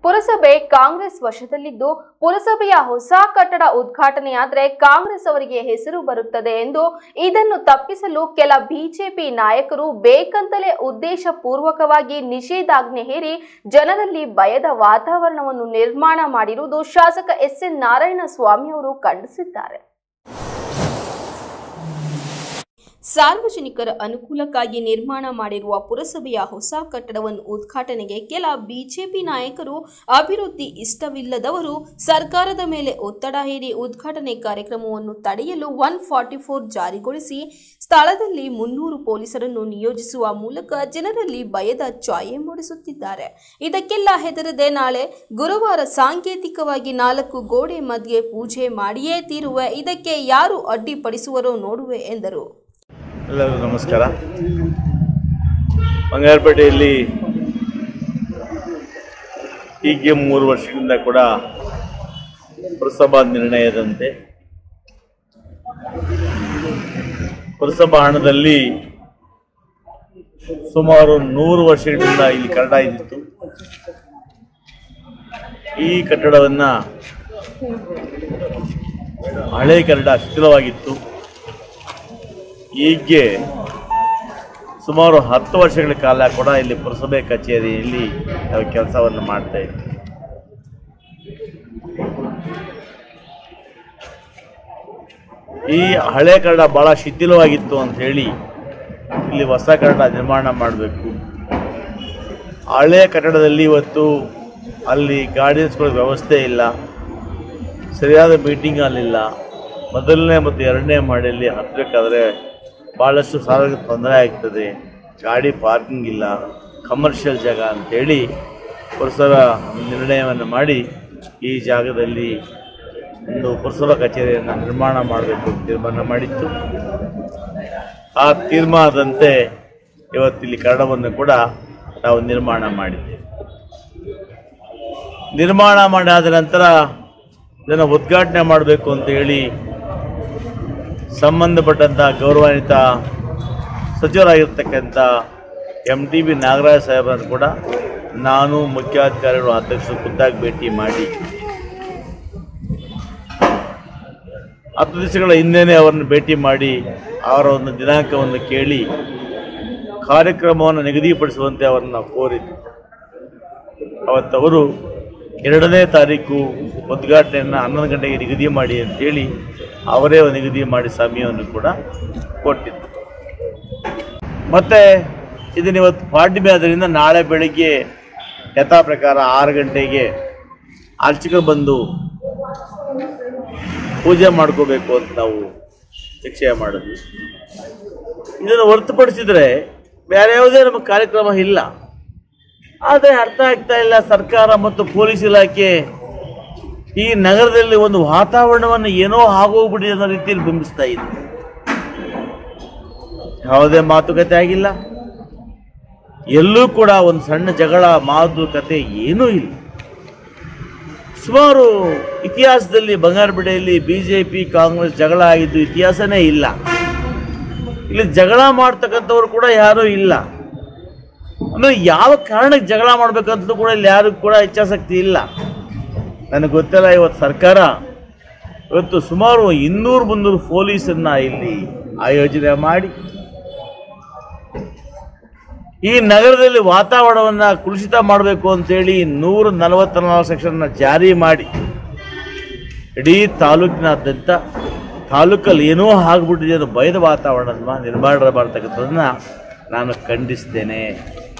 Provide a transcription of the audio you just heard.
ಪುರಸಭೆ ಕಾಂಗ್ರೆಸ್ ವಶದಲ್ಲಿದ್ದು ಪುರಸಭೆಯ ಹೊಸ ಕಟ್ಟಡ ಉದ್ಘಾಟನೆಯಾದರೆ ಕಾಂಗ್ರೆಸ್ ಅವರಿಗೆ ಹೆಸರು ಬರುತ್ತದೆ ಎಂದು ಇದನ್ನು ತಪ್ಪಿಸಲು ಕೆಲ ಬಿಜೆಪಿ ನಾಯಕರು ಬೇಕಂತಲೇ ಉದ್ದೇಶ ಪೂರ್ವಕವಾಗಿ ನಿಷೇಧಾಜ್ಞೆ ಹೇರಿ ಜನರಲ್ಲಿ ಭಯದ ವಾತಾವರಣವನ್ನು ನಿರ್ಮಾಣ ಮಾಡಿರುವುದು ಶಾಸಕ ಎಸ್ ಎನ್ ನಾರಾಯಣಸ್ವಾಮಿ ಅವರು ಖಂಡಿಸಿದ್ದಾರೆ ಸಾರ್ವಜನಿಕರ ಅನುಕೂಲಕ್ಕಾಗಿ ನಿರ್ಮಾಣ ಮಾಡಿರುವ ಪುರಸಭೆಯ ಹೊಸ ಕಟ್ಟಡವನ್ನು ಉದ್ಘಾಟನೆಗೆ ಕೆಲ ಬಿಜೆಪಿ ನಾಯಕರು ಅಭಿವೃದ್ಧಿ ಇಷ್ಟವಿಲ್ಲದವರು ಸರ್ಕಾರದ ಮೇಲೆ ಒತ್ತಡ ಹೇರಿ ಉದ್ಘಾಟನೆ ಕಾರ್ಯಕ್ರಮವನ್ನು ತಡೆಯಲು ಒನ್ ಫಾರ್ಟಿ ಫೋರ್ ಜಾರಿಗೊಳಿಸಿ ಸ್ಥಳದಲ್ಲಿ ಮುನ್ನೂರು ಪೊಲೀಸರನ್ನು ನಿಯೋಜಿಸುವ ಮೂಲಕ ಜನರಲ್ಲಿ ಭಯದ ಛಾಯೆ ಮೂಡಿಸುತ್ತಿದ್ದಾರೆ ಇದಕ್ಕೆಲ್ಲ ಹೆದರದೆ ನಾಳೆ ಗುರುವಾರ ಸಾಂಕೇತಿಕವಾಗಿ ನಾಲ್ಕು ಗೋಡೆ ಮಧ್ಯೆ ಪೂಜೆ ಮಾಡಿಯೇ ತೀರುವೆ ಇದಕ್ಕೆ ಯಾರು ಅಡ್ಡಿಪಡಿಸುವರೋ ನೋಡುವೆ ಎಂದರು ಎಲ್ಲರಿಗೂ ನಮಸ್ಕಾರ ಬಂಗಾರಪೇಟೆಯಲ್ಲಿ ಹೀಗೆ ಮೂರು ವರ್ಷಗಳಿಂದ ಕೂಡ ಪುರಸಭಾ ನಿರ್ಣಯದಂತೆ ಪುರಸಭಾ ಹಣದಲ್ಲಿ ಸುಮಾರು ನೂರು ವರ್ಷಗಳಿಂದ ಇಲ್ಲಿ ಕಟ್ಟಡ ಇದ್ದಿತ್ತು ಈ ಕಟ್ಟಡವನ್ನು ಹಳೆ ಕಟ್ಟಡ ಶಿಥಿಲವಾಗಿತ್ತು ಹೀಗೆ ಸುಮಾರು ಹತ್ತು ವರ್ಷಗಳ ಕಾಲ ಕೂಡ ಇಲ್ಲಿ ಪುರಸಭೆ ಕಚೇರಿಯಲ್ಲಿ ನಾವು ಕೆಲಸವನ್ನು ಮಾಡ್ತಾ ಇದ್ವಿ ಈ ಹಳೆ ಕನ್ನಡ ಬಹಳ ಶಿಥಿಲವಾಗಿತ್ತು ಅಂತ ಹೇಳಿ ಇಲ್ಲಿ ಹೊಸ ಕನ್ನಡ ನಿರ್ಮಾಣ ಮಾಡಬೇಕು ಹಳೆ ಕಟ್ಟಡದಲ್ಲಿ ಇವತ್ತು ಅಲ್ಲಿ ಗಾರ್ಡಿಯನ್ಸ್ಗಳ ವ್ಯವಸ್ಥೆ ಇಲ್ಲ ಸರಿಯಾದ ಮೀಟಿಂಗ್ ಅಲ್ಲಿಲ್ಲ ಮೊದಲನೇ ಮತ್ತು ಎರಡನೇ ಮಾಡಿಯಲ್ಲಿ ಹತ್ತಬೇಕಾದ್ರೆ ಭಾಳಷ್ಟು ಸಾರ್ವಜನಿಕ ತೊಂದರೆ ಆಗ್ತದೆ ಗಾಡಿ ಪಾರ್ಕಿಂಗ್ ಇಲ್ಲ ಕಮರ್ಷಿಯಲ್ ಜಾಗ ಅಂತೇಳಿ ಪುರಸಭಾ ನಿರ್ಣಯವನ್ನು ಮಾಡಿ ಈ ಜಾಗದಲ್ಲಿ ಒಂದು ಪುರಸಭಾ ಕಚೇರಿಯನ್ನು ನಿರ್ಮಾಣ ಮಾಡಬೇಕು ಅಂತ ತೀರ್ಮಾನ ಮಾಡಿತ್ತು ಆ ತೀರ್ಮಾನದಂತೆ ಇವತ್ತಿಲ್ಲಿ ಕನ್ನಡವನ್ನು ಕೂಡ ನಾವು ನಿರ್ಮಾಣ ಮಾಡಿದ್ದೇವೆ ನಿರ್ಮಾಣ ಮಾಡಾದ ನಂತರ ಇದನ್ನು ಉದ್ಘಾಟನೆ ಮಾಡಬೇಕು ಅಂತ ಹೇಳಿ ಸಂಬಂಧಪಟ್ಟಂಥ ಗೌರವಾನ್ವಿತ ಸಚಿವರಾಗಿರ್ತಕ್ಕಂಥ ಎಂ ಟಿ ಬಿ ನಾಗರಾಜ ಸಾಹೇಬರನ್ನು ಕೂಡ ನಾನು ಮುಖ್ಯಾಧಿಕಾರಿಗಳು ಅಧ್ಯಕ್ಷರು ಖುದ್ದಾಗಿ ಭೇಟಿ ಮಾಡಿ ಹತ್ತು ದಿವಸಗಳ ಹಿಂದೆಯೇ ಅವರನ್ನು ಭೇಟಿ ಮಾಡಿ ಅವರ ಒಂದು ದಿನಾಂಕವನ್ನು ಕೇಳಿ ಕಾರ್ಯಕ್ರಮವನ್ನು ನಿಗದಿಪಡಿಸುವಂತೆ ಅವರನ್ನು ಕೋರಿದ್ವಿ ಅವತ್ತವರು ಎರಡನೇ ತಾರೀಕು ಉದ್ಘಾಟನೆಯನ್ನು ಹನ್ನೊಂದು ಗಂಟೆಗೆ ನಿಗದಿ ಮಾಡಿ ಅಂತೇಳಿ ಅವರೇ ನಿಗದಿ ಮಾಡಿ ಸಮಯವನ್ನು ಕೂಡ ಕೊಟ್ಟಿದ್ದು ಮತ್ತು ಇದನ್ನ ಇವತ್ತು ಪಾಡ್ಯಮಿ ಆದ್ದರಿಂದ ನಾಳೆ ಬೆಳಿಗ್ಗೆ ಯಥಾ ಪ್ರಕಾರ ಆರು ಗಂಟೆಗೆ ಅರ್ಚಕರು ಬಂದು ಪೂಜೆ ಮಾಡ್ಕೋಬೇಕು ಅಂತ ನಾವು ನಿಶ್ಚಯ ಮಾಡಿದ್ವಿ ಇದನ್ನು ಹೊರತುಪಡಿಸಿದರೆ ಬೇರೆ ಯಾವುದೇ ನಮ್ಮ ಕಾರ್ಯಕ್ರಮ ಇಲ್ಲ ಆದರೆ ಅರ್ಥ ಆಗ್ತಾ ಇಲ್ಲ ಸರ್ಕಾರ ಮತ್ತು ಪೊಲೀಸ್ ಇಲಾಖೆ ಈ ನಗರದಲ್ಲಿ ಒಂದು ವಾತಾವರಣವನ್ನು ಏನೋ ಆಗೋಗ್ಬಿಟ್ಟಿದೆ ಅನ್ನೋ ರೀತಿಯಲ್ಲಿ ಬಿಂಬಿಸ್ತಾ ಇದೆ ಯಾವುದೇ ಮಾತುಕತೆ ಆಗಿಲ್ಲ ಎಲ್ಲೂ ಕೂಡ ಒಂದು ಸಣ್ಣ ಜಗಳ ಮಾತುಕತೆ ಏನೂ ಇಲ್ಲ ಸುಮಾರು ಇತಿಹಾಸದಲ್ಲಿ ಬಂಗಾರಪೇಟೆಯಲ್ಲಿ ಬಿ ಜೆ ಪಿ ಕಾಂಗ್ರೆಸ್ ಜಗಳ ಆಗಿದ್ದು ಇತಿಹಾಸನೇ ಇಲ್ಲ ಇಲ್ಲಿ ಜಗಳ ಮಾಡ್ತಕ್ಕಂಥವ್ರು ಕೂಡ ಯಾರೂ ಇಲ್ಲ ಅಂದರೆ ಯಾವ ಕಾರಣಕ್ಕೆ ಜಗಳ ಮಾಡಬೇಕಂತಲೂ ಕೂಡ ಇಲ್ಲಿ ಯಾರಿಗೂ ಕೂಡ ಇಚ್ಛಾಸಕ್ತಿ ಇಲ್ಲ ನನಗೆ ಗೊತ್ತಿಲ್ಲ ಇವತ್ತು ಸರ್ಕಾರ ಇವತ್ತು ಸುಮಾರು ಇನ್ನೂರು ಮುನ್ನೂರು ಪೊಲೀಸನ್ನ ಇಲ್ಲಿ ಆಯೋಜನೆ ಮಾಡಿ ಈ ನಗರದಲ್ಲಿ ವಾತಾವರಣವನ್ನು ಕುಲುಷಿತ ಮಾಡಬೇಕು ಅಂತೇಳಿ ನೂರ ನಲವತ್ನಾಲ್ಕು ಸೆಕ್ಷನ್ನ ಜಾರಿ ಮಾಡಿ ಇಡೀ ತಾಲೂಕಿನಾದ್ಯಂತ ತಾಲೂಕಲ್ಲಿ ಏನೋ ಆಗ್ಬಿಟ್ಟಿದೆ ಅನ್ನೋ ಭಯದ ವಾತಾವರಣ ನಿರ್ಮಾಣ ಮಾಡ್ತಕ್ಕಂಥದ್ದನ್ನ ನಾನು ಖಂಡಿಸ್ತೇನೆ